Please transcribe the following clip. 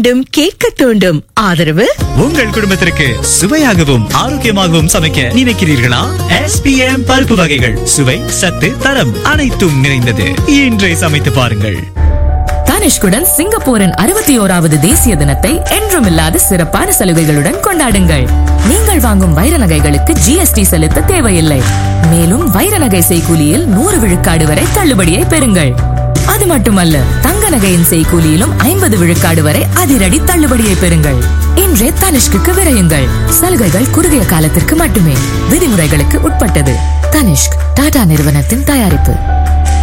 வேண்டும் கேட்க தூண்டும் ஆதரவு உங்கள் குடும்பத்திற்கு சுவையாகவும் ஆரோக்கியமாகவும் சமைக்க நினைக்கிறீர்களா எஸ்பிஎம் பருப்பு வகைகள் சுவை சத்து தரம் அனைத்தும் நிறைந்தது இன்றை சமைத்து பாருங்கள் தனிஷ்குடன் சிங்கப்பூரின் அறுபத்தி ஓராவது தேசிய தினத்தை என்றுமில்லாத சிறப்பான சலுகைகளுடன் கொண்டாடுங்கள் நீங்கள் வாங்கும் வைர நகைகளுக்கு ஜிஎஸ்டி செலுத்த தேவையில்லை மேலும் வைர நகை செய்கூலியில் நூறு விழுக்காடு வரை தள்ளுபடியை பெறுங்கள் அது மட்டுமல்ல தங்க நகையின் செய்கூலியிலும் ஐம்பது விழுக்காடு வரை அதிரடி தள்ளுபடியை பெறுங்கள் இன்றே தனிஷ்குக்கு விரையுங்கள் சலுகைகள் குறுகிய காலத்திற்கு மட்டுமே விதிமுறைகளுக்கு உட்பட்டது தனிஷ்க் டாடா நிறுவனத்தின் தயாரிப்பு